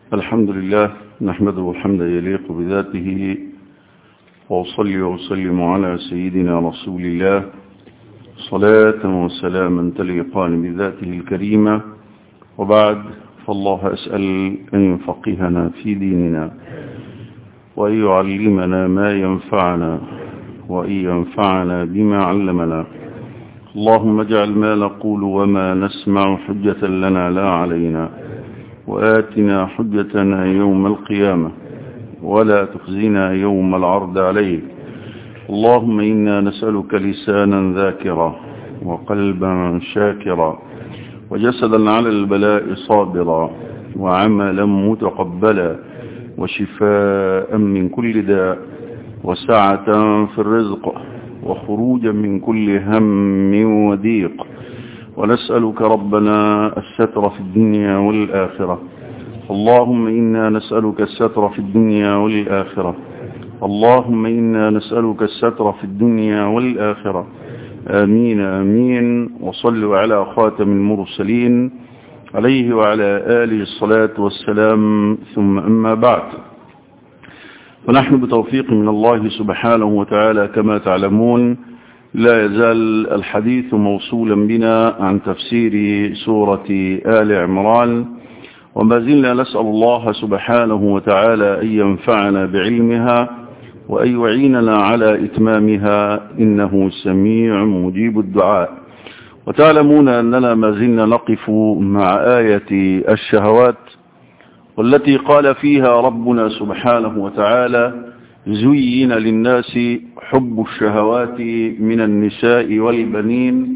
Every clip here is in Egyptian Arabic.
الحمد لله نحمده حمدا يليق بذاته وأصلي وأسلم على سيدنا رسول الله صلاة وسلاما تليقان بذاته الكريمة وبعد فالله أسأل أن يفقهنا في ديننا وأن يعلمنا ما ينفعنا وأن ينفعنا بما علمنا اللهم اجعل ما نقول وما نسمع حجة لنا لا علينا وآتنا حجتنا يوم القيامة ولا تخزنا يوم العرض عليك اللهم إنا نسألك لسانا ذاكرا وقلبا شاكرا وجسدا على البلاء صابرا وعملا متقبلا وشفاء من كل داء وسعة في الرزق وخروجا من كل هم وضيق ونسألك ربنا الستر في الدنيا والآخرة اللهم إنا نسألك الستر في الدنيا والآخرة اللهم إنا نسألك الستر في الدنيا والآخرة آمين آمين وصلوا على خاتم المرسلين عليه وعلى آله الصلاة والسلام ثم أما بعد ونحن بتوفيق من الله سبحانه وتعالى كما تعلمون لا يزال الحديث موصولا بنا عن تفسير سورة آل عمران وما زلنا نسأل الله سبحانه وتعالى أن ينفعنا بعلمها وأن يعيننا على إتمامها إنه سميع مجيب الدعاء وتعلمون أننا ما زلنا نقف مع آية الشهوات والتي قال فيها ربنا سبحانه وتعالى زين للناس حب الشهوات من النساء والبنين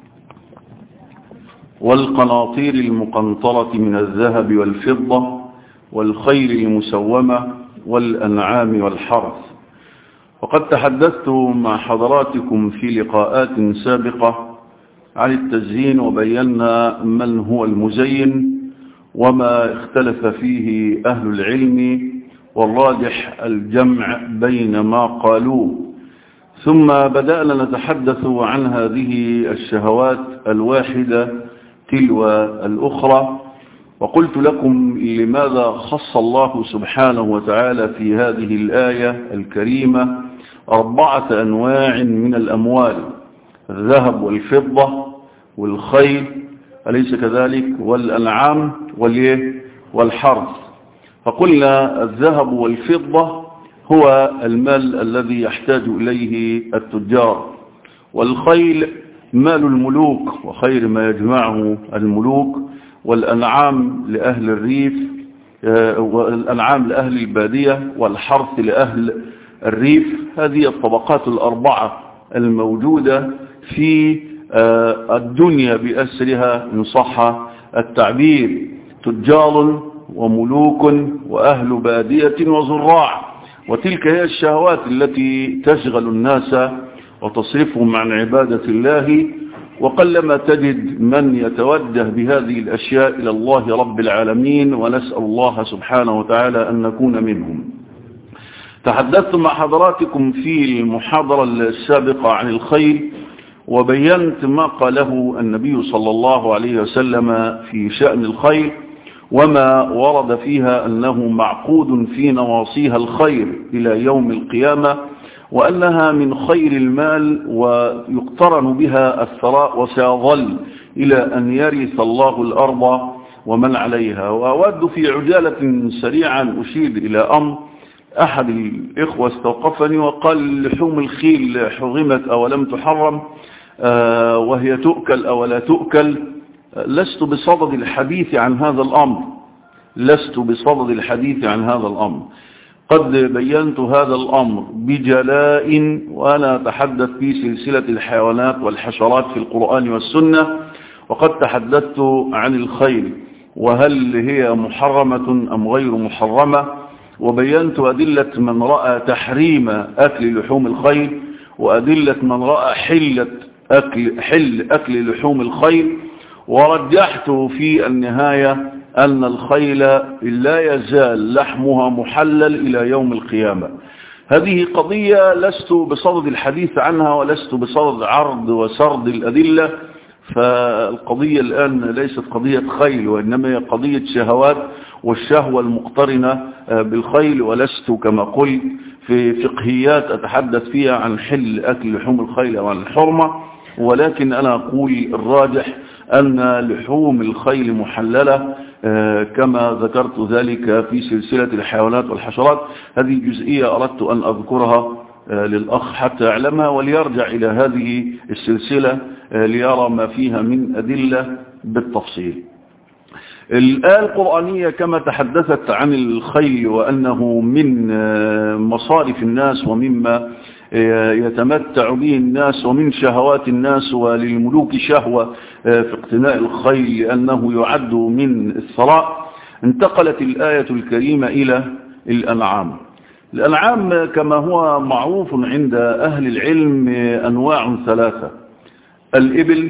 والقناطير المقنطرة من الذهب والفضة والخير المسومة والأنعام والحرث وقد تحدثت مع حضراتكم في لقاءات سابقة عن التزيين وبينا من هو المزين وما اختلف فيه أهل العلم والراجح الجمع بين ما قالوه ثم بدأنا نتحدث عن هذه الشهوات الواحدة تلو الأخرى وقلت لكم لماذا خص الله سبحانه وتعالى في هذه الآية الكريمة أربعة أنواع من الأموال الذهب والفضة والخيل أليس كذلك والأنعام والحرث فقلنا الذهب والفضة هو المال الذي يحتاج إليه التجار والخيل مال الملوك وخير ما يجمعه الملوك والأنعام لأهل الريف والأنعام لأهل البادية والحرث لأهل الريف هذه الطبقات الأربعة الموجودة في الدنيا بأسرها إن صح التعبير تجار وملوك وأهل بادية وزراع وتلك هي الشهوات التي تشغل الناس وتصرفهم عن عبادة الله وقلما تجد من يتوجه بهذه الأشياء إلى الله رب العالمين ونسأل الله سبحانه وتعالى أن نكون منهم تحدثت مع حضراتكم في المحاضرة السابقة عن الخير وبينت ما قاله النبي صلى الله عليه وسلم في شأن الخير وما ورد فيها أنه معقود في نواصيها الخير إلى يوم القيامة وأنها من خير المال ويقترن بها الثراء وسيظل إلى أن يرث الله الأرض ومن عليها وأود في عجالة سريعا أشير إلى أمر أحد الإخوة استوقفني وقال لحوم الخيل حرمت أو لم تحرم آه وهي تؤكل أو لا تؤكل لست بصدد الحديث عن هذا الأمر لست بصدد الحديث عن هذا الأمر قد بينت هذا الأمر بجلاء وأنا أتحدث في سلسلة الحيوانات والحشرات في القرآن والسنة وقد تحدثت عن الخيل وهل هي محرمة أم غير محرمة وبينت أدلة من رأى تحريم أكل لحوم الخيل وأدلة من رأى حلة أكل, حل أكل لحوم الخيل ورجحت في النهاية أن الخيل لا يزال لحمها محلل إلى يوم القيامة هذه قضية لست بصدد الحديث عنها ولست بصدد عرض وسرد الأدلة فالقضية الآن ليست قضية خيل وإنما هي قضية شهوات والشهوة المقترنة بالخيل ولست كما قلت في فقهيات أتحدث فيها عن حل أكل لحوم الخيل أو عن الحرمة ولكن أنا أقول الراجح أن لحوم الخيل محللة كما ذكرت ذلك في سلسلة الحيوانات والحشرات هذه جزئية أردت أن أذكرها للأخ حتى يعلمها وليرجع إلى هذه السلسلة ليرى ما فيها من أدلة بالتفصيل الآية القرآنية كما تحدثت عن الخيل وأنه من مصارف الناس ومما يتمتع به الناس ومن شهوات الناس وللملوك شهوة في اقتناء الخيل لأنه يعد من الثراء انتقلت الآية الكريمة إلى الأنعام الأنعام كما هو معروف عند أهل العلم أنواع ثلاثة الإبل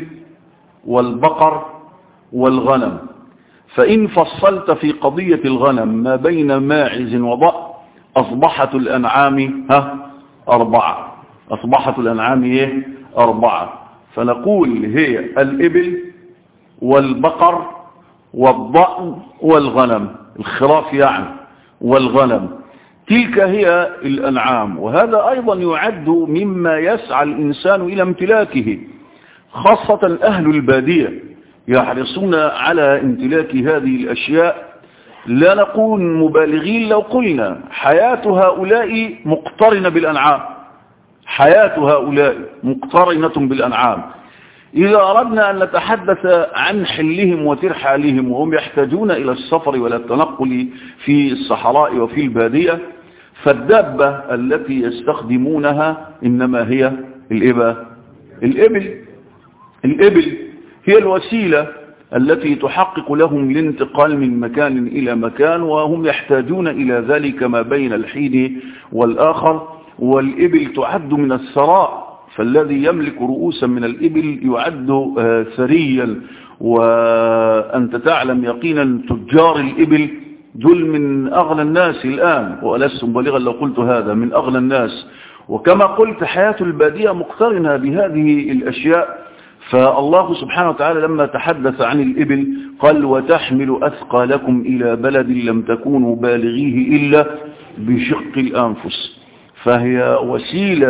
والبقر والغنم فإن فصلت في قضية الغنم ما بين ماعز وضأ أصبحت الأنعام ها أربعة أصبحت الأنعام إيه أربعة فنقول هي الإبل والبقر والضأن والغنم الخراف يعني والغنم تلك هي الأنعام وهذا أيضا يعد مما يسعى الإنسان إلى امتلاكه خاصة أهل البادية يحرصون على امتلاك هذه الأشياء لا نكون مبالغين لو قلنا حياة هؤلاء مقترنة بالأنعام حياة هؤلاء مقترنة بالأنعام إذا أردنا أن نتحدث عن حلهم وترحالهم وهم يحتاجون إلى السفر ولا التنقل في الصحراء وفي البادية فالدابة التي يستخدمونها إنما هي الإبا الإبل الإبل هي الوسيلة التي تحقق لهم الانتقال من مكان إلى مكان وهم يحتاجون إلى ذلك ما بين الحين والآخر والإبل تعد من الثراء فالذي يملك رؤوسا من الإبل يعد ثريا وأنت تعلم يقينا تجار الإبل دول من أغنى الناس الآن ولست مبالغا لو قلت هذا من أغنى الناس وكما قلت حياة البادية مقترنة بهذه الأشياء فالله سبحانه وتعالى لما تحدث عن الإبل قال وتحمل أثقالكم إلى بلد لم تكونوا بالغيه إلا بشق الأنفس فهي وسيلة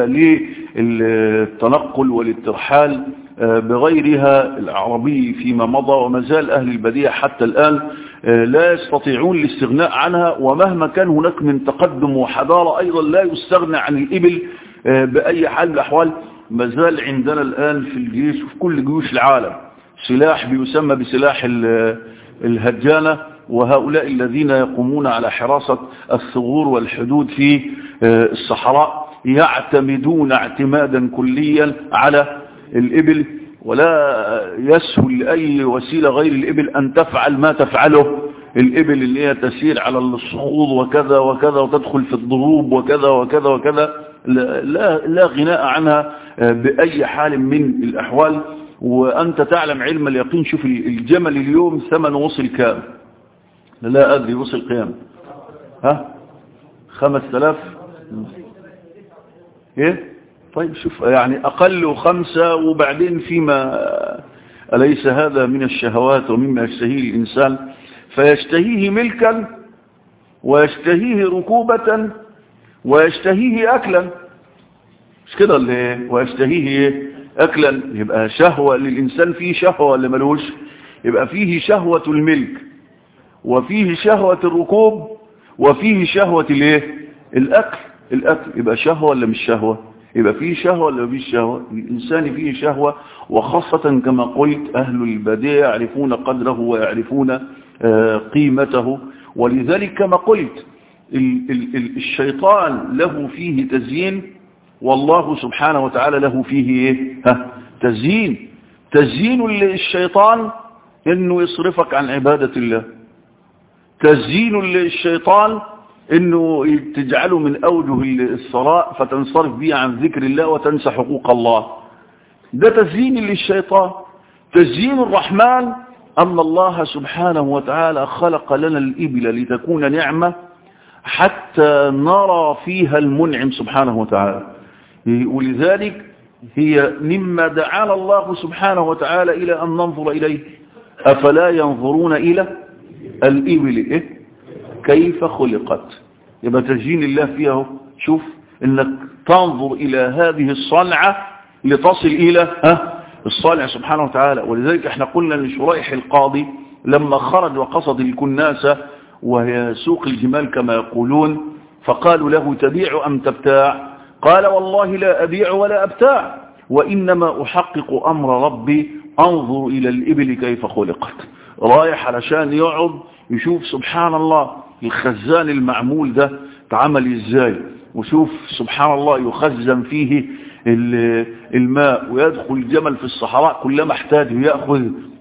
للتنقل والاترحال بغيرها العربي فيما مضى وما زال أهل البديع حتى الآن لا يستطيعون الاستغناء عنها ومهما كان هناك من تقدم وحضارة أيضا لا يستغنى عن الإبل بأي حال من الأحوال ما زال عندنا الآن في الجيش وفي كل جيوش العالم سلاح بيسمى بسلاح الهجانة وهؤلاء الذين يقومون على حراسة الثغور والحدود في الصحراء يعتمدون اعتمادا كليا على الإبل ولا يسهل لأي وسيلة غير الإبل أن تفعل ما تفعله الإبل اللي هي تسير على الصعود وكذا وكذا وتدخل في الضروب وكذا وكذا وكذا لا, لا غناء عنها بأي حال من الأحوال وأنت تعلم علم اليقين شوف الجمل اليوم ثمن وصل كام لا أدري وصل كام ها خمس تلاف ايه طيب شوف يعني أقل خمسة وبعدين فيما أليس هذا من الشهوات ومما يشتهيه الإنسان فيشتهيه ملكا ويشتهيه ركوبة ويشتهيه أكلا مش كده اللي ويشتهيه أكلا يبقى شهوة للإنسان فيه شهوة ولا ملوش يبقى فيه شهوة الملك وفيه شهوة الركوب وفيه شهوة الايه الأكل الأكل يبقى شهوة ولا مش شهوة يبقى فيه شهوة ولا مفيش شهوة الإنسان فيه شهوة وخاصة كما قلت أهل البديع يعرفون قدره ويعرفون قيمته ولذلك كما قلت الشيطان له فيه تزيين والله سبحانه وتعالى له فيه ها تزيين تزيين للشيطان انه يصرفك عن عبادة الله تزيين للشيطان انه تجعله من اوجه الثراء فتنصرف به عن ذكر الله وتنسى حقوق الله ده تزيين للشيطان تزيين الرحمن أن الله سبحانه وتعالى خلق لنا الإبل لتكون نعمة حتى نرى فيها المنعم سبحانه وتعالى ولذلك هي مما دعانا الله سبحانه وتعالى إلى أن ننظر إليه أفلا ينظرون إلى الإبل إيه؟ كيف خلقت يبقى تسجين الله فيها شوف انك تنظر الى هذه الصنعة لتصل الى ها الصانع سبحانه وتعالى ولذلك احنا قلنا لشرائح القاضي لما خرج وقصد الكناسة وهي سوق الجمال كما يقولون فقالوا له تبيع ام تبتاع قال والله لا ابيع ولا ابتاع وانما احقق امر ربي انظر الى الابل كيف خلقت رايح علشان يقعد يشوف سبحان الله الخزان المعمول ده اتعمل ازاي وشوف سبحان الله يخزن فيه الماء ويدخل الجمل في الصحراء كلما احتاج يأخذ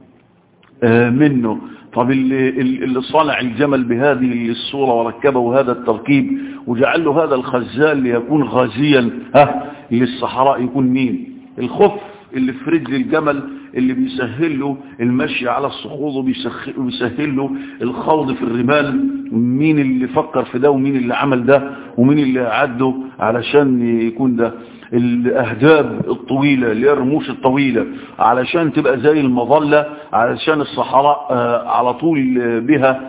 منه طب اللي صنع الجمل بهذه الصورة وركبه هذا التركيب وجعل له هذا الخزان ليكون غازيا ها للصحراء يكون مين الخف اللي في رجل الجمل اللي بيسهل له المشي على الصخوض وبيسهل له الخوض في الرمال مين اللي فكر في ده ومين اللي عمل ده ومين اللي عده علشان يكون ده الأهداب الطويلة اللي هي الرموش الطويلة علشان تبقى زي المظلة علشان الصحراء على طول بها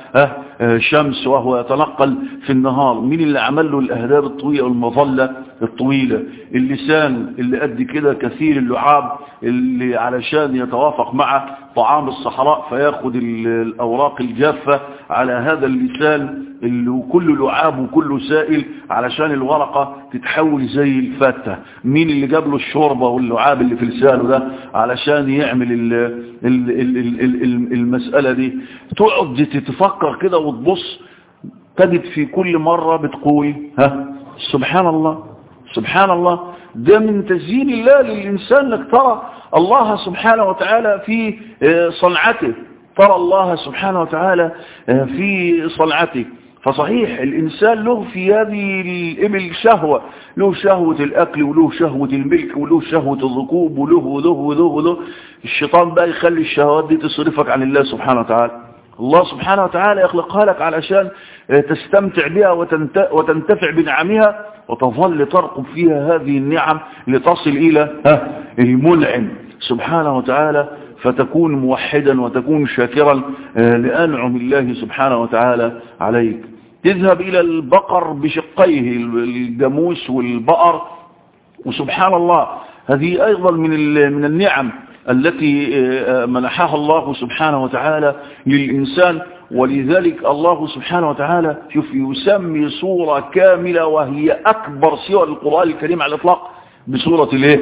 شمس وهو يتنقل في النهار مين اللي عمل له الأهداب الطويلة والمظلة الطويلة اللسان اللي قد كده كثير اللعاب اللي علشان يتوافق مع طعام الصحراء فياخد الأوراق الجافة على هذا اللسان اللي كله لعاب وكله سائل علشان الورقة تتحول زي الفتة مين اللي جاب له الشوربة واللعاب اللي في لسانه ده علشان يعمل ال ال ال ال ال المسألة دي تقعد تتفكر كده وتبص تجد في كل مرة بتقول ها سبحان الله سبحان الله ده من تزيين الله للإنسان انك ترى الله سبحانه وتعالى في صنعته ترى الله سبحانه وتعالى في صنعته فصحيح الإنسان له في هذه الإبل شهوة له شهوة الأكل وله شهوة الملك وله شهوة الركوب وله وله وله وله الشيطان بقى يخلي الشهوات دي تصرفك عن الله سبحانه وتعالى الله سبحانه وتعالى يخلقها لك علشان تستمتع بها وتنتفع بنعمها وتظل ترقب فيها هذه النعم لتصل إلى المنعم سبحانه وتعالى فتكون موحدا وتكون شاكرا لأنعم الله سبحانه وتعالى عليك تذهب إلى البقر بشقيه الجاموس والبقر وسبحان الله هذه أيضا من من النعم التي منحها الله سبحانه وتعالى للإنسان ولذلك الله سبحانه وتعالى شوف يسمي صورة كاملة وهي أكبر سور القرآن الكريم على الإطلاق بصورة الايه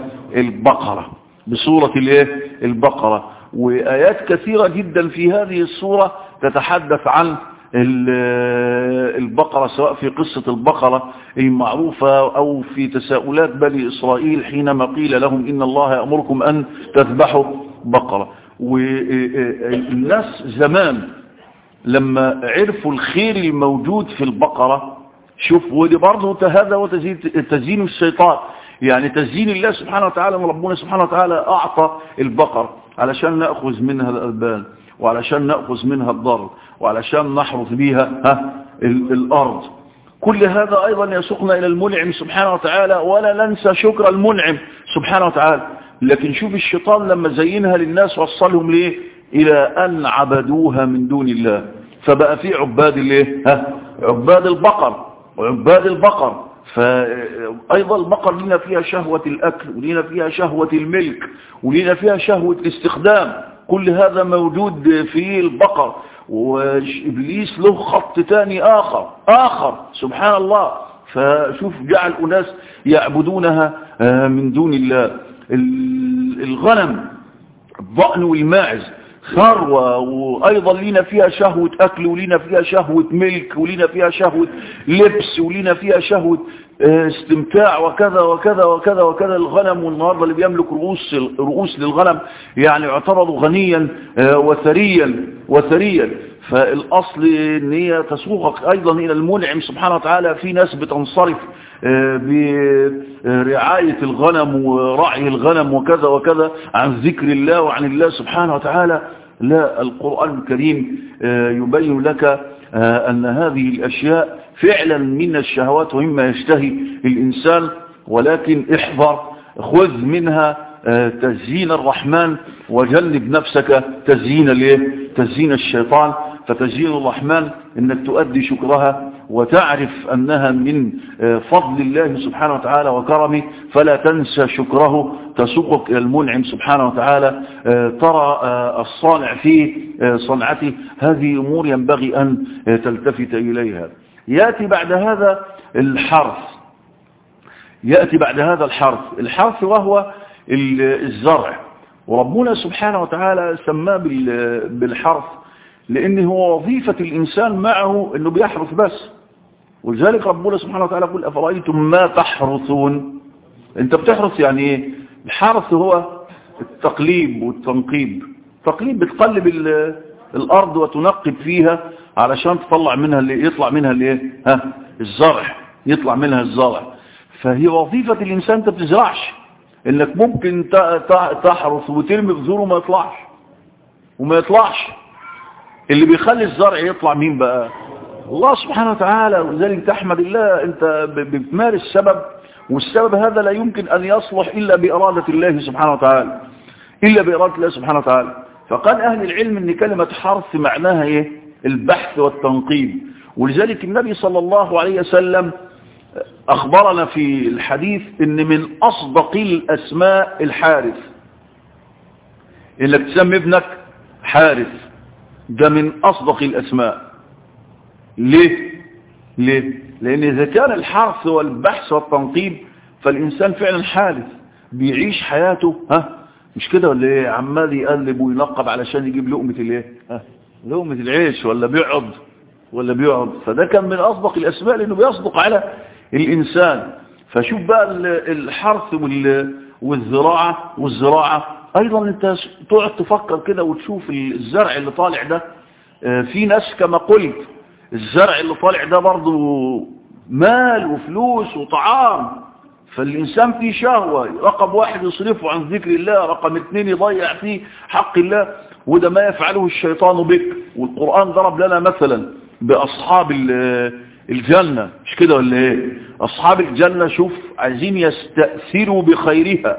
البقرة بصورة الايه البقرة وآيات كثيرة جدا في هذه الصورة تتحدث عن البقرة سواء في قصة البقرة المعروفة أو في تساؤلات بني إسرائيل حينما قيل لهم إن الله يأمركم أن تذبحوا بقرة والناس زمان لما عرفوا الخير الموجود في البقرة شوف ودي برضه هذا هو تزيين الشيطان يعني تزيين الله سبحانه وتعالى ربنا سبحانه وتعالى أعطى البقر علشان نأخذ منها الألبان وعلشان نأخذ منها الضر وعلشان نحرث بيها ها الأرض كل هذا أيضا يسوقنا إلى المنعم سبحانه وتعالى ولا ننسى شكر المنعم سبحانه وتعالى لكن شوف الشيطان لما زينها للناس وصلهم ليه إلى أن عبدوها من دون الله فبقى في عباد الايه ها عباد البقر وعباد البقر فأيضا البقر لنا فيها شهوة الأكل ولنا فيها شهوة الملك ولنا فيها شهوة الاستخدام كل هذا موجود في البقر وإبليس له خط تاني آخر آخر سبحان الله فشوف جعل أناس يعبدونها من دون الله الغنم الضأن والماعز ثروة وأيضا لنا فيها شهوة أكل ولنا فيها شهوة ملك ولنا فيها شهوة لبس ولنا فيها شهوة استمتاع وكذا وكذا وكذا وكذا الغنم والنهاردة اللي بيملك رؤوس رؤوس للغنم يعني يعتبر غنيا وثريا وثريا فالأصل ان هي تسوقك أيضا إلى المنعم سبحانه وتعالى في ناس بتنصرف برعاية الغنم ورعي الغنم وكذا وكذا عن ذكر الله وعن الله سبحانه وتعالى لا القرآن الكريم يبين لك أن هذه الأشياء فعلا من الشهوات ومما يشتهي الإنسان ولكن احذر خذ منها تزيين الرحمن وجنب نفسك تزيين الايه تزيين الشيطان فتزيين الرحمن انك تؤدي شكرها وتعرف انها من فضل الله سبحانه وتعالى وكرمه فلا تنسى شكره تسوقك الى المنعم سبحانه وتعالى ترى الصانع في صنعته هذه امور ينبغي ان تلتفت اليها ياتي بعد هذا الحرف ياتي بعد هذا الحرف الحرف وهو الزرع وربنا سبحانه وتعالى سماه بالحرف لأن هو وظيفة الإنسان معه أنه بيحرث بس ولذلك ربنا سبحانه وتعالى يقول أفرأيتم ما تحرثون أنت بتحرث يعني إيه الحرث هو التقليب والتنقيب تقليب بتقلب الأرض وتنقب فيها علشان تطلع منها اللي يطلع منها اللي ها الزرع يطلع منها الزرع فهي وظيفة الإنسان أنت بتزرعش انك ممكن تحرث وترمي بذور وما يطلعش وما يطلعش اللي بيخلي الزرع يطلع مين بقى الله سبحانه وتعالى ولذلك تحمد الله انت بتمارس سبب والسبب هذا لا يمكن ان يصلح الا بارادة الله سبحانه وتعالى الا بارادة الله سبحانه وتعالى فقال اهل العلم ان كلمة حرث معناها ايه البحث والتنقيب ولذلك النبي صلى الله عليه وسلم أخبرنا في الحديث إن من أصدق الأسماء الحارث إنك تسمي ابنك حارث ده من أصدق الأسماء ليه؟ ليه؟ لأن إذا كان الحرث والبحث والتنقيب فالإنسان فعلا حارث بيعيش حياته ها مش كده ولا ايه عمال يقلب وينقب علشان يجيب لقمة الايه ها لقمة العيش ولا بيقعد ولا بيقعد فده كان من أصدق الأسماء لأنه بيصدق على الإنسان فشوف بقى الحرث والزراعة والزراعة أيضا أنت تقعد تفكر كده وتشوف الزرع اللي طالع ده في ناس كما قلت الزرع اللي طالع ده برضه مال وفلوس وطعام فالإنسان فيه شهوة رقم واحد يصرفه عن ذكر الله رقم اثنين يضيع فيه حق الله وده ما يفعله الشيطان بك والقرآن ضرب لنا مثلا بأصحاب الجنة مش كده ولا ايه اصحاب الجنة شوف عايزين يستأثروا بخيرها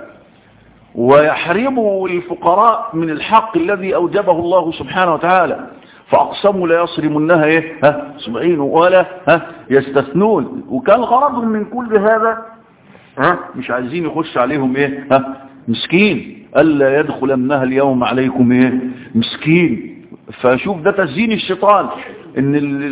ويحرموا الفقراء من الحق الذي اوجبه الله سبحانه وتعالى فاقسموا لا يصرمنها ايه ها سبعين ولا ها يستثنون وكان غرض من كل هذا ها مش عايزين يخش عليهم ايه ها مسكين الا يدخلنها اليوم عليكم ايه مسكين فشوف ده تزيين الشيطان ان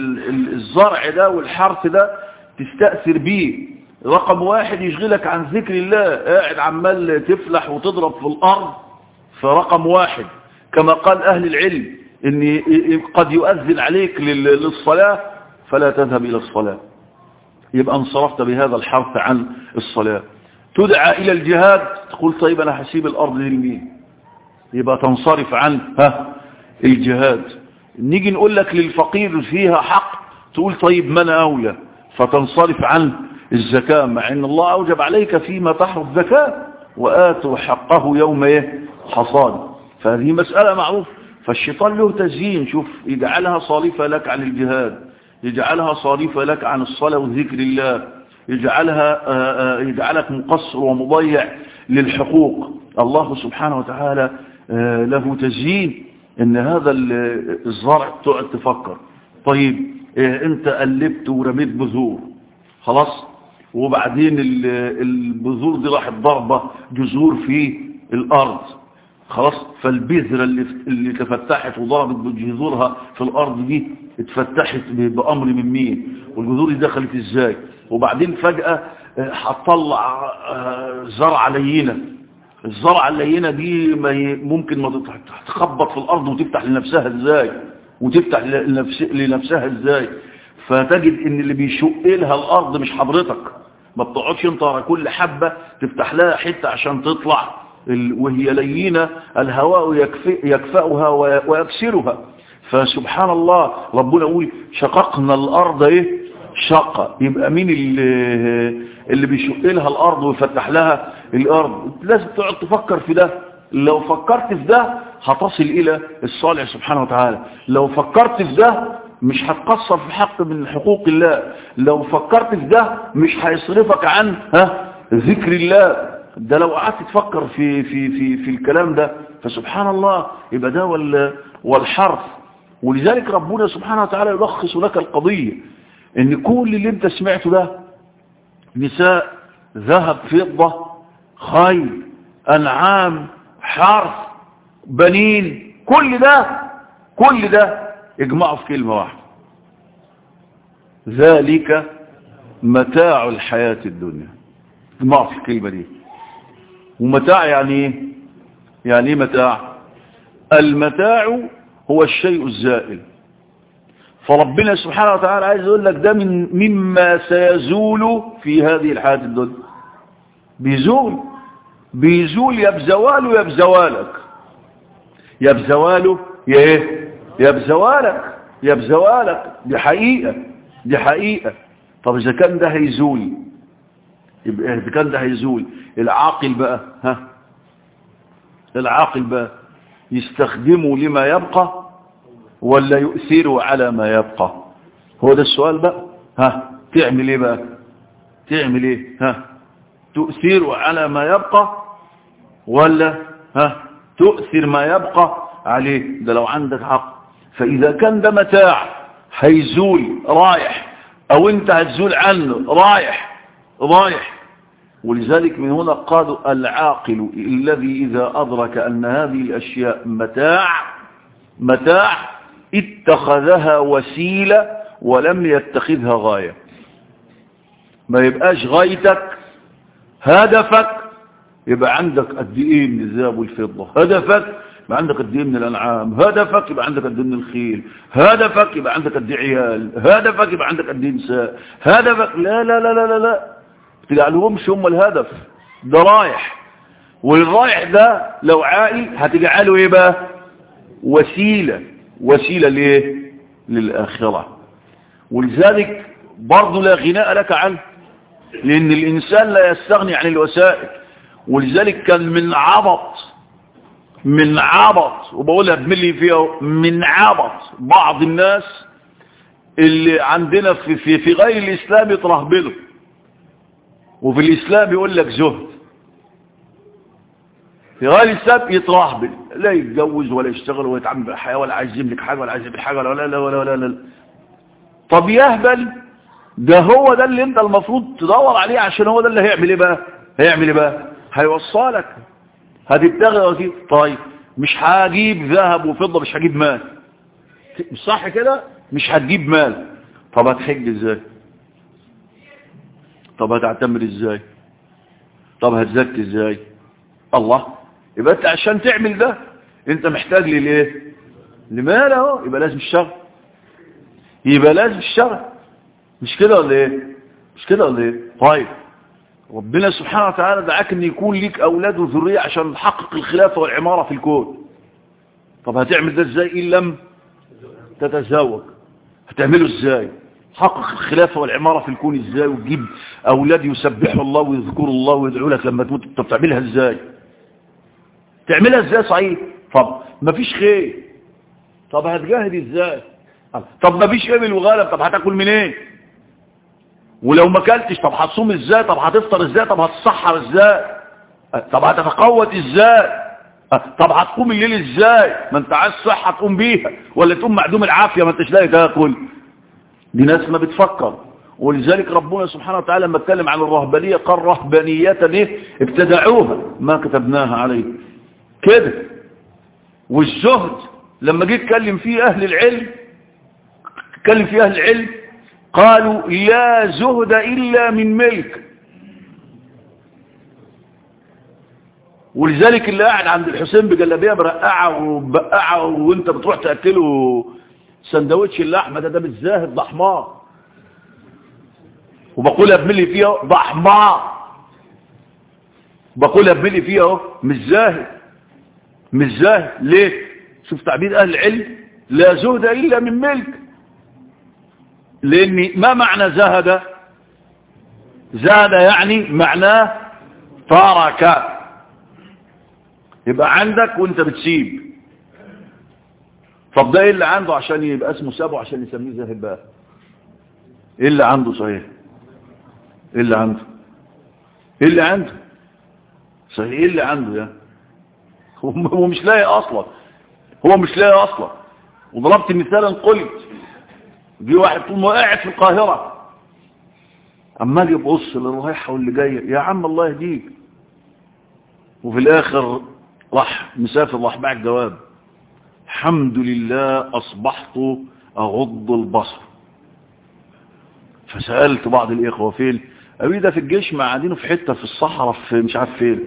الزرع ده والحرث ده تستأثر بيه رقم واحد يشغلك عن ذكر الله قاعد عمال تفلح وتضرب في الارض فرقم واحد كما قال اهل العلم ان قد يؤذن عليك للصلاة فلا تذهب الى الصلاة يبقى انصرفت بهذا الحرث عن الصلاة تدعى الى الجهاد تقول طيب انا هسيب الارض للمين يبقى تنصرف عن ها الجهاد نيجي نقول لك للفقير فيها حق تقول طيب من أولى فتنصرف عن الزكاة مع أن الله أوجب عليك فيما تحرف زكاة وآتوا حقه يوم ايه حصاد فهذه مسألة معروفة فالشيطان له تزيين شوف يجعلها صارفة لك عن الجهاد يجعلها صارفة لك عن الصلاة وذكر الله يجعلها يجعلك مقصر ومضيع للحقوق الله سبحانه وتعالى له تزيين ان هذا الزرع تقعد تفكر طيب انت قلبت ورميت بذور خلاص وبعدين البذور دي راحت ضربة جذور في الارض خلاص فالبذرة اللي, اللي تفتحت وضربت بجذورها في الارض دي اتفتحت بامر من مين والجذور دي دخلت ازاي وبعدين فجأة هتطلع زرعة لينة الزرعة اللينة دي ما ممكن ما تخبط في الارض وتفتح لنفسها ازاي وتفتح لنفس لنفسها ازاي فتجد ان اللي بيشق لها الارض مش حضرتك ما بتقعدش انت على كل حبة تفتح لها حتة عشان تطلع وهي لينة الهواء يكفئ يكفأها ويكسرها فسبحان الله ربنا يقول شققنا الارض ايه شقة يبقى مين اللي, اللي بيشق لها الارض ويفتح لها الارض لازم تقعد تفكر في ده لو فكرت في ده هتصل الى الصالح سبحانه وتعالى لو فكرت في ده مش هتقصر في حق من حقوق الله لو فكرت في ده مش هيصرفك عن ها ذكر الله ده لو قعدت تفكر في في في في الكلام ده فسبحان الله يبقى ده وال والحرف ولذلك ربنا سبحانه وتعالى يلخص لك القضية ان كل اللي انت سمعته ده نساء ذهب فضة خيل انعام حرف بنين كل ده كل ده اجمعه في كلمة واحدة ذلك متاع الحياة الدنيا اجمعه في الكلمة دي ومتاع يعني ايه يعني ايه متاع المتاع هو الشيء الزائل فربنا سبحانه وتعالى عايز يقول لك ده من مما سيزول في هذه الحياة الدنيا بيزول بيزول يا بزواله يا بزوالك يا بزواله يا ايه يا بزوالك يا بزوالك دي حقيقة دي حقيقة طب اذا كان ده هيزول يبقى اذا كان ده هيزول العاقل بقى ها العاقل بقى يستخدمه لما يبقى ولا يؤثره على ما يبقى هو ده السؤال بقى ها تعمل ايه بقى تعمل ايه ها تؤثره على ما يبقى ولا ها تؤثر ما يبقى عليه ده لو عندك عقل فإذا كان ده متاع هيزول رايح او انت هتزول عنه رايح رايح ولذلك من هنا قالوا العاقل الذي إذا أدرك أن هذه الأشياء متاع متاع اتخذها وسيلة ولم يتخذها غاية ما يبقاش غايتك هدفك يبقى عندك قد ايه من الذهب والفضة هدفك يبقى عندك قد ايه من الانعام هدفك يبقى عندك قد ايه من الخيل هدفك يبقى عندك قد ايه عيال هدفك يبقى عندك قد ايه نساء هدفك لا لا لا لا لا, لا. تجعلهمش هم الهدف ده رايح والرايح ده لو عائل هتجعله ايه بقى وسيلة وسيلة ليه للآخرة ولذلك برضه لا غناء لك عنه لأن الإنسان لا يستغني عن الوسائل ولذلك كان من عبط من عبط وبقولها بملي فيها من عبط بعض الناس اللي عندنا في, في, في غير الإسلام يترهبلوا وفي الإسلام يقول لك زهد في غير الإسلام يترهبل لا يتجوز ولا يشتغل ولا يتعامل بالحياة ولا عايز يملك حاجة ولا عايز يملك حاجة ولا لا لا ولا ولا لا طب يهبل ده هو ده اللي انت المفروض تدور عليه عشان هو ده اللي هيعمل ايه بقى هيعمل ايه بقى هيوصلك هتبتغي وسيله طيب مش هجيب ذهب وفضة مش هجيب مال مش صح كده مش هتجيب مال طب هتحج ازاي طب هتعتمر ازاي طب هتزكي ازاي الله يبقى انت عشان تعمل ده انت محتاج للايه لمال اهو يبقى لازم الشغل يبقى لازم الشغل مش كده ولا ايه مش كده ولا ايه طيب ربنا سبحانه وتعالى دعاك ان يكون ليك اولاد وذريه عشان تحقق الخلافه والعماره في الكون طب هتعمل ده ازاي ان لم تتزوج هتعمله ازاي حقق الخلافة والعمارة في الكون ازاي وتجيب اولاد يسبحوا الله ويذكروا الله ويدعوا لك لما تموت طب تعملها ازاي تعملها ازاي صحيح طب مفيش خير طب هتجاهد ازاي طب مفيش ابل وغنم طب هتاكل منين ايه؟ ولو ما اكلتش طب هتصوم ازاي طب هتفطر ازاي طب هتسحر ازاي طب هتتقوت ازاي طب هتقوم الليل ازاي ما انت عايز صحة تقوم بيها ولا تقوم معدوم العافية ما انتش لاقي تاكل دي ناس ما بتفكر ولذلك ربنا سبحانه وتعالى لما اتكلم عن الرهبانية قال رهبانية ايه ابتدعوها ما كتبناها عليه كده والزهد لما جه يتكلم فيه اهل العلم اتكلم فيه اهل العلم قالوا لا زهد الا من ملك ولذلك اللي قاعد عند الحسين بجلابيه برقعه وبقعه وانت بتروح تاكله سندوتش اللحمه ده ده مش زاهد ده حمار وبقول ابملي فيها ده حمار بقول ابملي فيها اهو مش زاهد مش زاهد ليه شوف تعبير اهل العلم لا زهد الا من ملك لان ما معنى زهد زهد يعني معناه ترك يبقى عندك وانت بتسيب طب ده ايه اللي عنده عشان يبقى اسمه سابه عشان يسميه زاهد بقى ايه اللي عنده صحيح ايه اللي عنده ايه اللي عنده صحيح ايه اللي عنده ده هو مش لاقي اصلا هو مش لاقي اصلا وضربت مثالا قلت جه واحد طول ما قاعد في القاهرة عمال يبص للرايحة واللي جاية يا عم الله يهديك وفي الاخر راح مسافر راح باع الجواب الحمد لله اصبحت اغض البصر فسألت بعض الاخوة فين قالوا ده في الجيش ما قاعدينه في حتة في الصحراء في مش عارف فين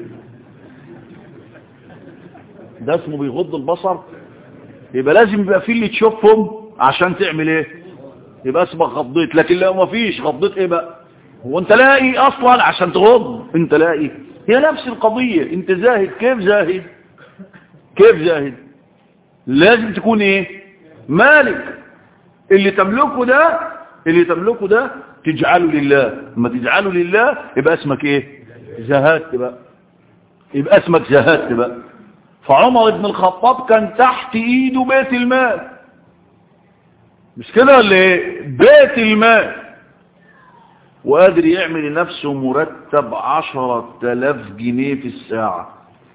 ده اسمه بيغض البصر يبقى لازم يبقى في اللي تشوفهم عشان تعمل ايه يبقى اسمك غضيت لكن لو ما فيش غضيت ايه بقى هو انت لاقي اصلا عشان تغض انت لاقي هي نفس القضية انت زاهد كيف زاهد كيف زاهد لازم تكون ايه مالك اللي تملكه ده اللي تملكه ده تجعله لله لما تجعله لله يبقى اسمك ايه زهدت بقى يبقى اسمك زهدت بقى فعمر بن الخطاب كان تحت ايده بيت المال مش كده ولا ايه بيت المال وقادر يعمل لنفسه مرتب عشرة تلاف جنيه في الساعة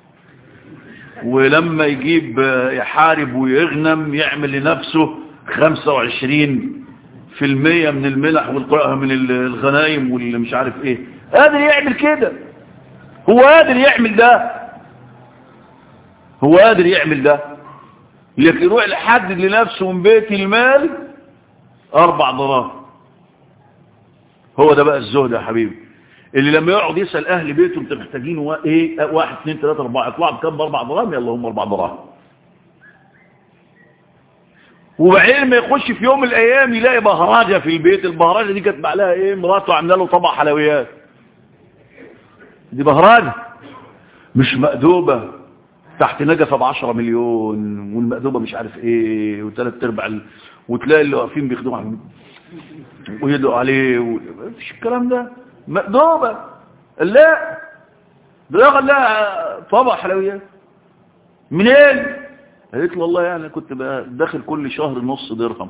ولما يجيب يحارب ويغنم يعمل لنفسه خمسة وعشرين في المية من الملح والقرأة من الغنايم واللي مش عارف ايه قادر يعمل كده هو قادر يعمل ده هو قادر يعمل ده لكن يروح يحدد لنفسه من بيت المال اربع دراهم هو ده بقى الزهد يا حبيبي اللي لما يقعد يسأل اهل بيته انت محتاجين ايه واحد اثنين ثلاثة اربعة يطلع بكام باربع دراهم يلا هم اربع دراهم وبعدين ما يخش في يوم من الايام يلاقي بهراجة في البيت البهراجة دي كانت معلها ايه مراته عامله له طبق حلويات دي بهراجة مش مأدوبة تحت نجفة بعشرة مليون والمأدوبة مش عارف ايه وثلاث ارباع ال... وتلاقي اللي واقفين بيخدموا عليه ويدعوا عليه و... مفيش الكلام ده مأدوبة لا ده لا طبق حلويات منين قالت له والله يعني كنت بقى داخل كل شهر نص درهم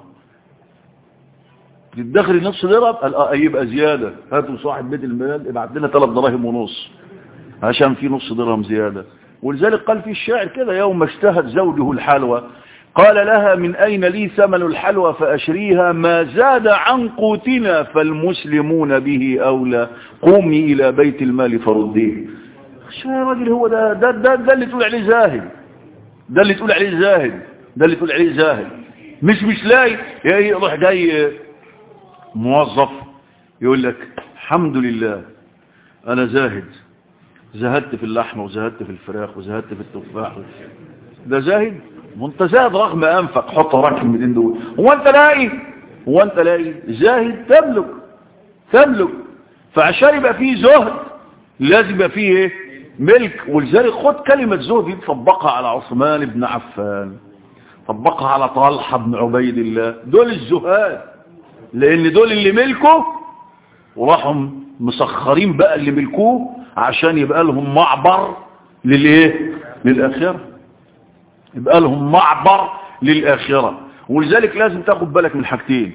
تدخل نص درهم قال اه يبقى زيادة هاتوا صاحب بيت المال ابعت لنا ثلاث دراهم ونص عشان في نص درهم زيادة ولذلك قال في الشاعر كده يوم اشتهت زوجه الحلوى قال لها من أين لي ثمن الحلوى فأشريها ما زاد عن قوتنا فالمسلمون به أولى قومي إلى بيت المال فرديه يا راجل هو ده ده, ده ده اللي تقول عليه زاهد ده اللي تقول عليه زاهد ده اللي تقول عليه زاهد مش مش لاقي يروح جاي موظف يقول لك الحمد لله أنا زاهد زهدت في اللحمة وزهدت في الفراخ وزهدت في التفاح ده زاهد وانت زاهد رغم أنفق حط وراك المدين دول هو انت لاقي هو انت لاقي زاهد تملك تملك فعشان يبقى فيه زهد لازم يبقى فيه ايه ملك ولذلك خد كلمة زهد دي طبقها على عثمان بن عفان طبقها على طلحة بن عبيد الله دول الزهاد لان دول اللي ملكوا وراحوا مسخرين بقى اللي ملكوه عشان يبقى لهم معبر للايه للاخره يبقى لهم معبر للاخره ولذلك لازم تاخد بالك من حاجتين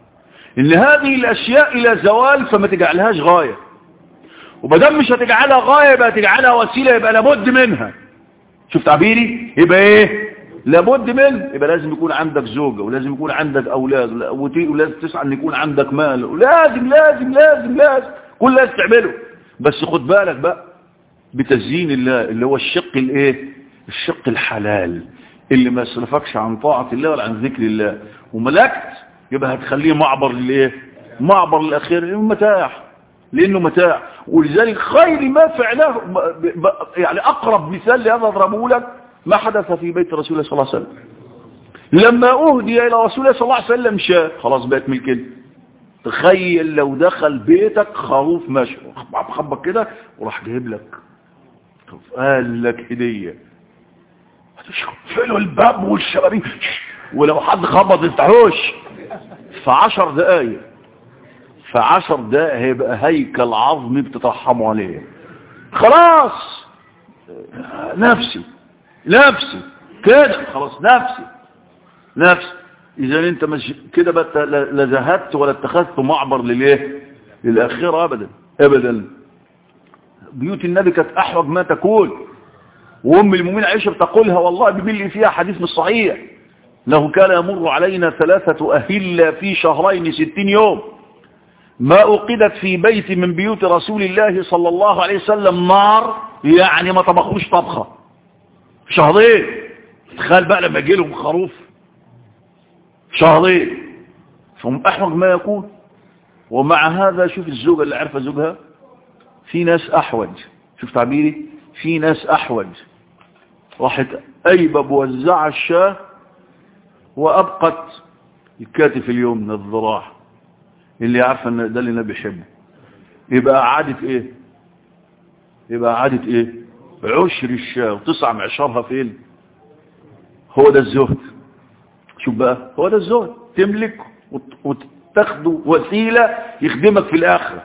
ان هذه الاشياء الى زوال فما تجعلهاش غايه وبدل مش هتجعلها غايه يبقى تجعلها وسيله يبقى لابد منها شوف تعبيري يبقى ايه لابد منه يبقى لازم يكون عندك زوجة ولازم يكون عندك أولاد ولازم تسعى أن يكون عندك مال ولازم لازم لازم لازم كل لازم تعمله بس خد بالك بقى بتزيين الله اللي هو الشق الايه الشق الحلال اللي ما يصرفكش عن طاعة الله ولا عن ذكر الله وملكت يبقى هتخليه معبر للايه معبر للأخير لأنه متاع لأنه متاع ولذلك خير ما فعله يعني أقرب مثال لهذا أضربه لك ما حدث في بيت رسول الله صلى الله عليه وسلم لما أهدي إلى رسول الله صلى الله عليه وسلم شاء خلاص بقت ملك تخيل لو دخل بيتك خروف ماشي خبك كده وراح جايب لك قال لك هدية فلوا الباب والشبابين ولو حد خبط التحوش في عشر دقايق في عشر دقايق هيبقى هيكل عظمي بتترحموا عليه خلاص نفسي نفسي كده خلاص نفسي نفسي اذا انت مش كده بقى لا ذهبت ولا اتخذت معبر للايه للاخره ابدا ابدا بيوت النبي كانت أحوج ما تكون وأم المؤمنين عائشة بتقولها والله بملي فيها حديث من الصحيح له كان يمر علينا ثلاثة أهلة في شهرين ستين يوم ما أوقدت في بيت من بيوت رسول الله صلى الله عليه وسلم نار يعني ما طبخوش طبخة شهرين تخيل بقى لما يجي لهم خروف شهرين فهم أحوج ما يكون ومع هذا شوف الزوجة اللي عارفة زوجها في ناس أحوج شوف تعبيري في ناس أحوج راحت أيبة بوزع الشاه وأبقت الكاتف اليوم الذراع اللي عارفة ان ده اللي النبي يحبه يبقى عادة ايه يبقى عادة ايه عشر الشاه وتسع معشرها فين هو ده الزهد شوف بقى هو ده الزهد تملك وتاخده وسيلة يخدمك في الآخرة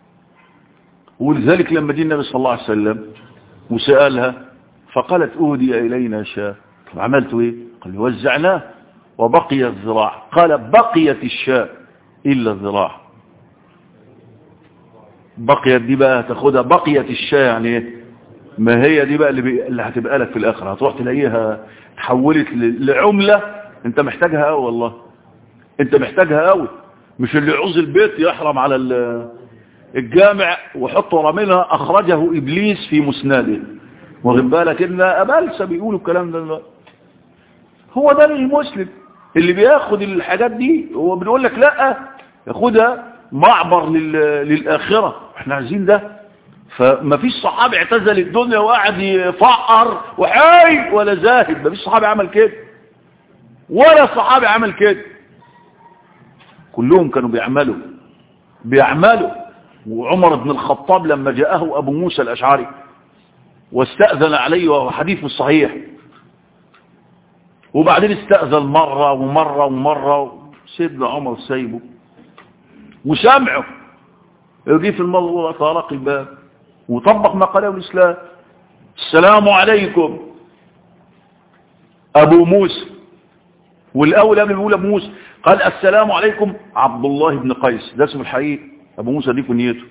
ولذلك لما دي النبي صلى الله عليه وسلم وسألها فقالت أودي إلينا شاه عملت ايه قال وزعناه وبقي الذراع قال بقيت الشاة إلا الذراع بقيت دي بقى تاخدها بقيت الشاة يعني ايه ما هي دي بقى اللي, بي... اللي هتبقى لك في الآخرة هتروح تلاقيها تحولت لعملة انت محتاجها قوي والله انت محتاجها قوي مش اللي يعوز البيت يحرم على الجامع وحط ورا منها اخرجه ابليس في مسنده واخد بالك ان ابلسه بيقولوا الكلام ده دلوقتي هو ده المسلم اللي بياخد الحاجات دي هو بنقول لك لا ياخدها معبر لل... للآخرة احنا عايزين ده فما فيش صحابي اعتزل الدنيا وقعد يفقر وحي ولا زاهد ما فيش صحابي عمل كده ولا صحابي عمل كده كلهم كانوا بيعملوا بيعملوا وعمر بن الخطاب لما جاءه أبو موسى الأشعري واستأذن عليه وهو حديث الصحيح وبعدين استأذن مرة ومرة ومرة سيدنا عمر سايبه وسامعه يجي في الموضوع طارق الباب وطبق ما قاله الإسلام السلام عليكم أبو موسى والأول قبل بيقول أبو موسى قال السلام عليكم عبد الله بن قيس ده اسمه الحقيقي أبو موسى دي كنيته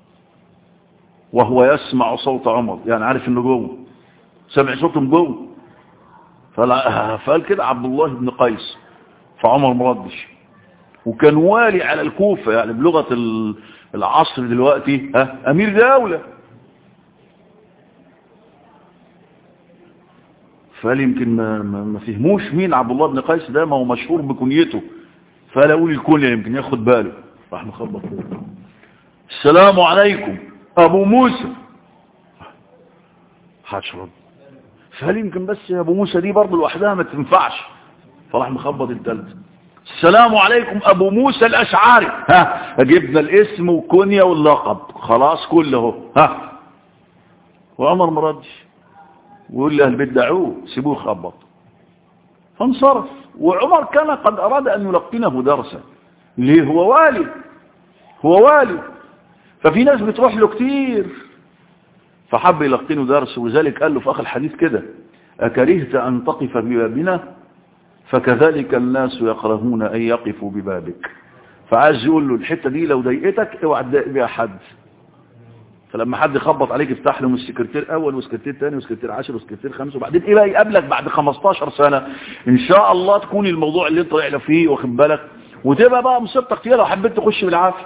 وهو يسمع صوت عمر يعني عارف انه جوه سمع صوتهم جوه فقال كده عبد الله بن قيس فعمر مردش وكان والي على الكوفة يعني بلغة العصر دلوقتي ها أمير دولة فقال يمكن ما, ما, ما فهموش مين عبد الله بن قيس ده ما هو مشهور بكنيته فقال أقول الكنية يمكن ياخد باله راح مخبط السلام عليكم أبو موسى حشرب فهل يمكن بس يا ابو موسى دي برضه لوحدها ما تنفعش فراح مخبط الثالث السلام عليكم ابو موسى الاشعري ها جبنا الاسم وكنيا واللقب خلاص كله ها وعمر ما ردش ويقول لاهل البيت دعوه سيبوه يخبط فانصرف وعمر كان قد اراد ان يلقنه درسا ليه هو والي هو والي ففي ناس بتروح له كتير فحب يلقنه درس وذلك قال له في آخر الحديث كده أكرهت أن تقف ببابنا فكذلك الناس يكرهون أن يقفوا ببابك فعايز يقول له الحتة دي لو ضايقتك اوعى تضايق بيها حد فلما حد يخبط عليك افتح له من السكرتير اول وسكرتير ثاني وسكرتير عشر وسكرتير خمس وبعدين ايه بقى يقابلك بعد 15 سنة ان شاء الله تكون الموضوع اللي انت رايح فيه واخد بالك وتبقى بقى مصيبتك فيها لو حبيت تخش بالعافيه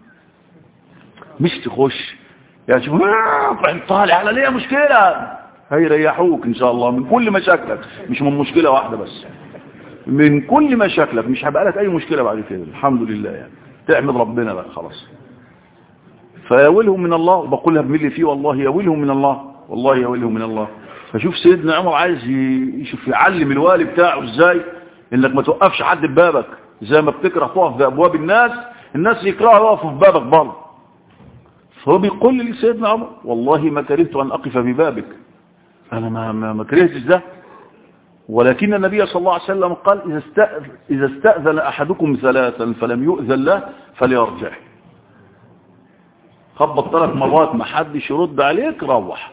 مش تخش يعني شوف طالع على ليه مشكلة هيريحوك ان شاء الله من كل مشاكلك مش من مشكلة واحدة بس من كل مشاكلك مش هبقى لك اي مشكلة بعد كده الحمد لله يعني تعمل ربنا بقى خلاص فيولهم من الله وبقولها بملي فيه والله يولهم من الله والله يولهم من الله فشوف سيدنا عمر عايز يشوف يعلم الوالي بتاعه ازاي انك ما توقفش حد ببابك زي ما بتكره تقف بابواب الناس الناس يكرهوا يقفوا في بابك برضه فهو بيقول لي سيدنا عمر والله ما كرهت أن أقف ببابك أنا ما, ما, ما كرهتش ده ولكن النبي صلى الله عليه وسلم قال إذا استأذن, إذا استأذن أحدكم ثلاثا فلم يؤذن له فليرجع خبط ثلاث مرات ما حدش يرد عليك روح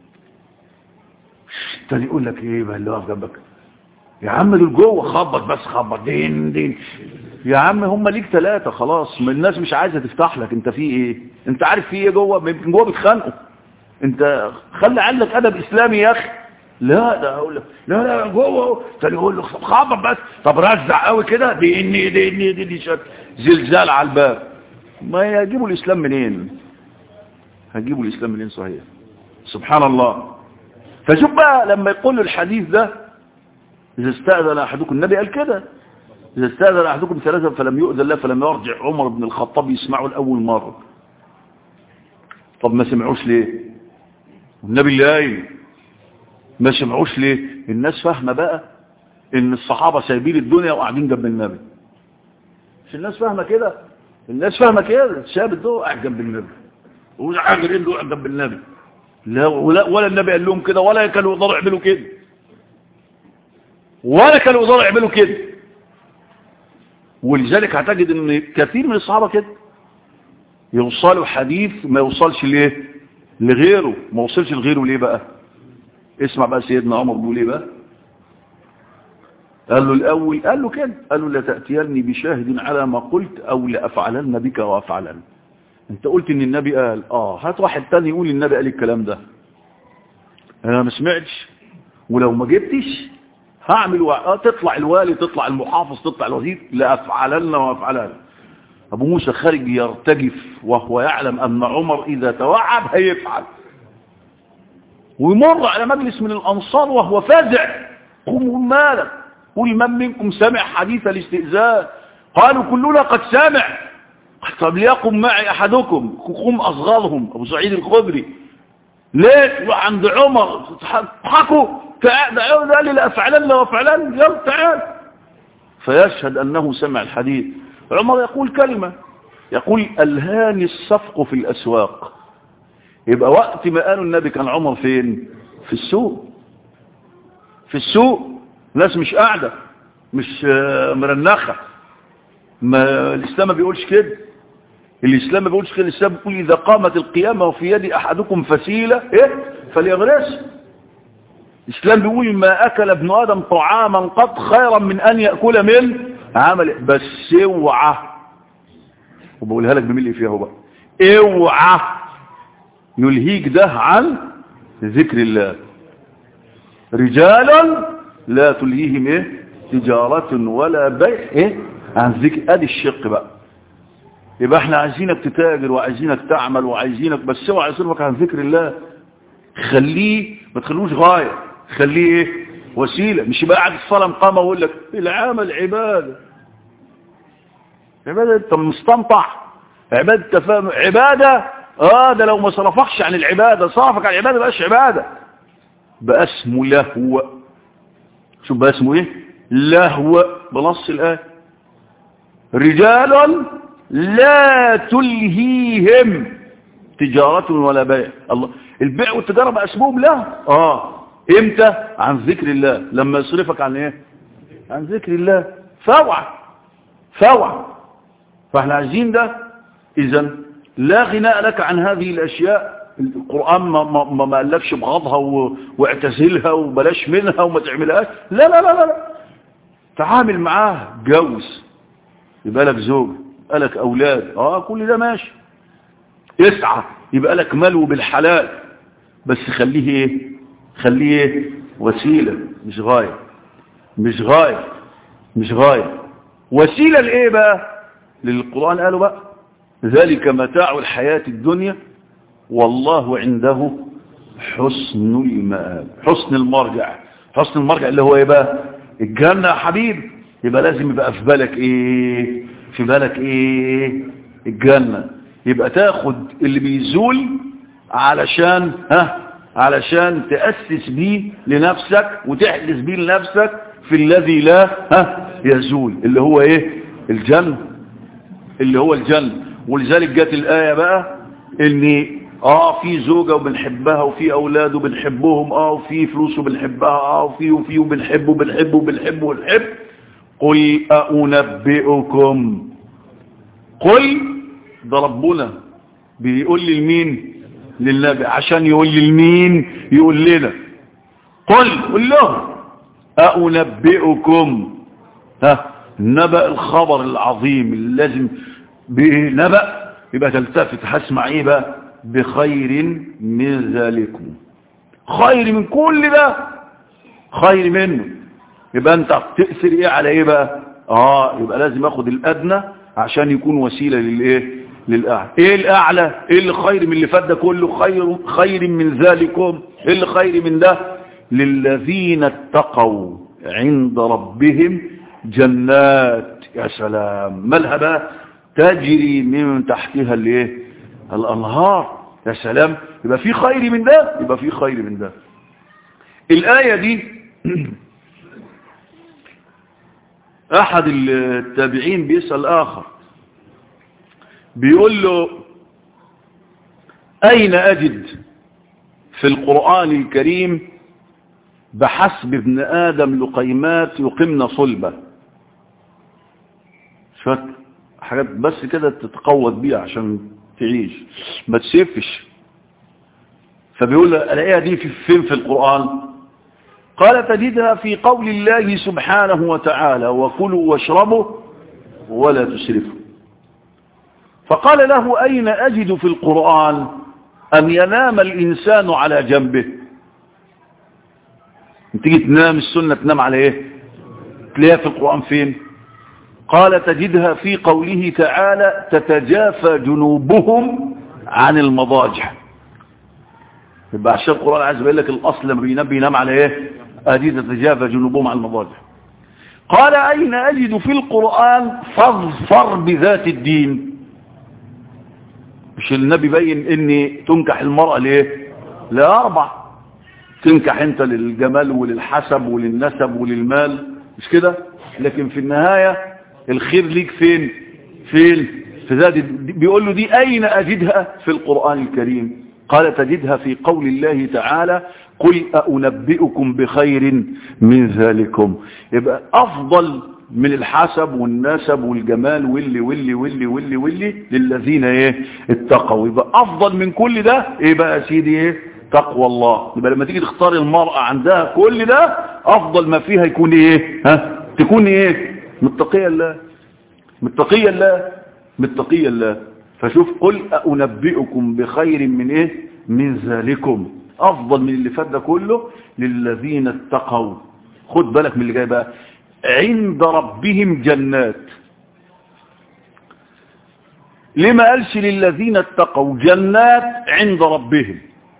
تاني يقول لك ايه بقى اللي واقف جنبك يا عم دول جوه خبط بس خبط دين دين يا عم هم ليك ثلاثة خلاص ما الناس مش عايزة تفتح لك انت في ايه انت عارف في ايه جوه يمكن جوه بيتخانقوا انت خلي عندك ادب اسلامي يا اخي لا ده اقول لك لا لا جوه تاني يقول له خبط بس طب رزع قوي كده دي اني دي اني دي, دي شد زلزال على الباب ما يجيبوا الاسلام منين هجيبوا الاسلام منين صحيح سبحان الله فشوف بقى لما يقول له الحديث ده اذا استاذن احدكم النبي قال كده اذا استاذن احدكم ثلاثه فلم يؤذن له فلم يرجع عمر بن الخطاب يسمعه لاول مره طب ما سمعوش ليه النبي اللي قايل ما سمعوش ليه الناس فاهمه بقى ان الصحابه سايبين الدنيا وقاعدين جنب النبي مش الناس فاهمه كده الناس فاهمه كده ساب الدنيا قاعد جنب النبي وعاجرين دول جنب النبي لا ولا, ولا النبي قال لهم كده ولا كانوا يقدروا يعملوا كده ولا كانوا يقدروا يعملوا كده ولذلك هتجد ان كثير من الصحابه كده يوصلوا حديث ما يوصلش ليه لغيره ما وصلش لغيره ليه بقى اسمع بقى سيدنا عمر بيقول ايه بقى قال له الاول قال له كده قال له لا تاتيني بشاهد على ما قلت او لافعلن بك وافعلن انت قلت ان النبي قال اه هات واحد تاني يقول النبي قال الكلام ده انا ما سمعتش ولو ما جبتش هعمل و... آه تطلع الوالي تطلع المحافظ تطلع الوزير لافعلن وافعلن ابو موسى خارج يرتجف وهو يعلم ان عمر اذا توعد هيفعل ويمر على مجلس من الانصار وهو فازع قوموا مالك قل من منكم سمع حديث الاستئذان قالوا كلنا قد سمع طب ليقم معي احدكم قم اصغرهم ابو سعيد الخدري ليه عند عمر تضحكوا تعال قال لي لافعلن وافعلن يلا تعال فيشهد انه سمع الحديث عمر يقول كلمة يقول الهاني الصفق في الاسواق يبقى وقت ما قالوا النبي كان عمر فين في السوق في السوق ناس مش قاعدة مش مرنخة ما الاسلام ما بيقولش كده الاسلام ما بيقولش كده الاسلام بيقول اذا قامت القيامة وفي يد احدكم فسيلة ايه فليغرس الاسلام بيقول ما اكل ابن ادم طعاما قط خيرا من ان يأكل من عمل بس اوعى وبقولها لك بملء فيها بقى اوعى يلهيك ده عن ذكر الله رجال لا تلهيهم ايه تجارة ولا بيع ايه عن ذكر ادي الشق بقى يبقى احنا عايزينك تتاجر وعايزينك تعمل وعايزينك بس اوعى يصرفك عن ذكر الله خليه ما تخلوش غاية خليه ايه وسيلة مش يبقى قاعد الصلاة مقامة ويقول لك العمل عبادة عبادة انت مستنطع عبادة تفاهم عبادة اه ده لو ما صرفكش عن العبادة صرفك عن العبادة بقاش عبادة بقى اسمه لهو شوف بقى اسمه ايه لهو بنص الآية رجال لا تلهيهم تجارة ولا بيع الله البيع والتجارة بقى اسمهم له اه امتى عن ذكر الله لما يصرفك عن ايه عن ذكر الله فوعى فوعى فاحنا عايزين ده اذا لا غناء لك عن هذه الاشياء القرآن ما, ما, ما قالكش بغضها و... واعتزلها وبلاش منها وما تعملهاش لا لا لا لا تعامل معاها جوز يبقى لك زوج يبقى لك اولاد اه كل ده ماشي اسعى يبقى لك ملو بالحلال بس خليه ايه خليه ايه وسيلة مش غاية مش غاية مش غاية وسيلة لايه بقى للقرآن قالوا بقى ذلك متاع الحياة الدنيا والله عنده حسن المآب حسن المرجع حسن المرجع اللي هو ايه بقى الجنة يا حبيبي يبقى لازم يبقى في بالك ايه في بالك ايه الجنة يبقى تاخد اللي بيزول علشان ها علشان تأسس بيه لنفسك وتحدث بيه لنفسك في الذي لا ها يزول اللي هو ايه الجنة اللي هو الجنة ولذلك جت الآية بقى ان اه في زوجة وبنحبها وفي اولاد وبنحبهم اه وفي فلوس وبنحبها اه وفي وفي وبنحب وبنحب وبنحب وبنحب قل أنبئكم قل ده ربنا بيقول لي لمين للنبي عشان يقول لي لمين يقول لنا قل قل له أنبئكم ها نبأ الخبر العظيم اللي لازم بنبأ يبقى تلتفت هسمع ايه بقى بخير من ذلكم خير من كل ده خير منه يبقى انت تأثر ايه على ايه بقى اه يبقى لازم اخد الادنى عشان يكون وسيلة للايه للاعلى ايه الاعلى ايه اللي خير من اللي فات ده كله خير خير من ذلكم ايه اللي خير من ده للذين اتقوا عند ربهم جنات يا سلام مالها بقى تجري من تحتها الايه الانهار يا سلام يبقى في خير من ده يبقى في خير من ده الآية دي أحد التابعين بيسأل آخر بيقول له أين أجد في القرآن الكريم بحسب ابن آدم لقيمات يقمن صلبة شوية حاجات بس كده تتقوض بيها عشان تعيش ما تسفش فبيقول الايه دي في فين في القرآن قال تجدها في قول الله سبحانه وتعالى وكلوا واشربوا ولا تسرفوا فقال له أين أجد في القرآن أن ينام الإنسان على جنبه تيجي تنام السنة تنام على ايه تلاقيها في القرآن فين قال تجدها في قوله تعالى تتجافى جنوبهم عن المضاجع يبقى عشان القرآن عايز يقول لك الأصل لما بينام بينام على ايه ادي تتجافى جنوبهم عن المضاجع قال أين أجد في القرآن فاظفر بذات الدين مش النبي بين ان تنكح المرأة ليه لأربع تنكح انت للجمال وللحسب وللنسب وللمال مش كده لكن في النهاية الخير ليك فين فين في ذات بيقول له دي اين اجدها في القرآن الكريم قال تجدها في قول الله تعالى قل أنبئكم بخير من ذلكم يبقى أفضل من الحسب والنسب والجمال واللي واللي واللي واللي واللي للذين ايه اتقوا يبقى أفضل من كل ده ايه بقى يا سيدي ايه تقوى الله يبقى لما تيجي تختار المرأة عندها كل ده أفضل ما فيها يكون ايه ها تكون ايه متقية الله متقية الله متقية الله فشوف قل أنبئكم بخير من ايه من ذلكم افضل من اللي فات ده كله للذين اتقوا خد بالك من اللي جاي بقى عند ربهم جنات ليه ما قالش للذين اتقوا جنات عند ربهم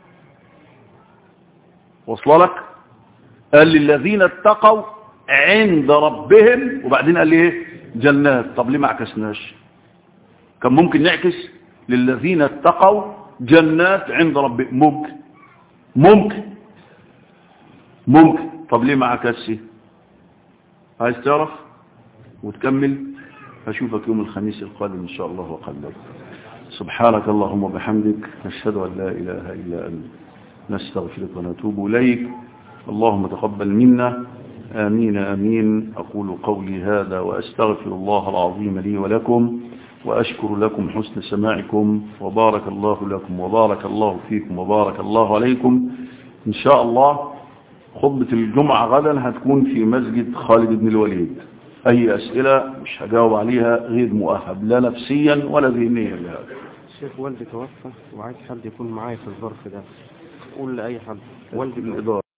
وصل لك قال للذين اتقوا عند ربهم وبعدين قال ايه جنات طب ليه ما عكسناش كان ممكن نعكس للذين اتقوا جنات عند ربهم ممكن ممكن ممكن طب ليه ما عكسش عايز تعرف وتكمل هشوفك يوم الخميس القادم ان شاء الله وقدر سبحانك اللهم وبحمدك نشهد ان لا اله الا انت نستغفرك ونتوب اليك اللهم تقبل منا آمين آمين أقول قولي هذا وأستغفر الله العظيم لي ولكم وأشكر لكم حسن سماعكم وبارك الله لكم وبارك الله فيكم وبارك الله عليكم إن شاء الله خطبة الجمعة غدا هتكون في مسجد خالد بن الوليد أي أسئلة مش هجاوب عليها غير مؤهب لا نفسيا ولا ذهنيا لهذا الشيخ والدي توفى وعايز حد يكون معايا في الظرف ده قول لأي حد والدي توفى. الإدارة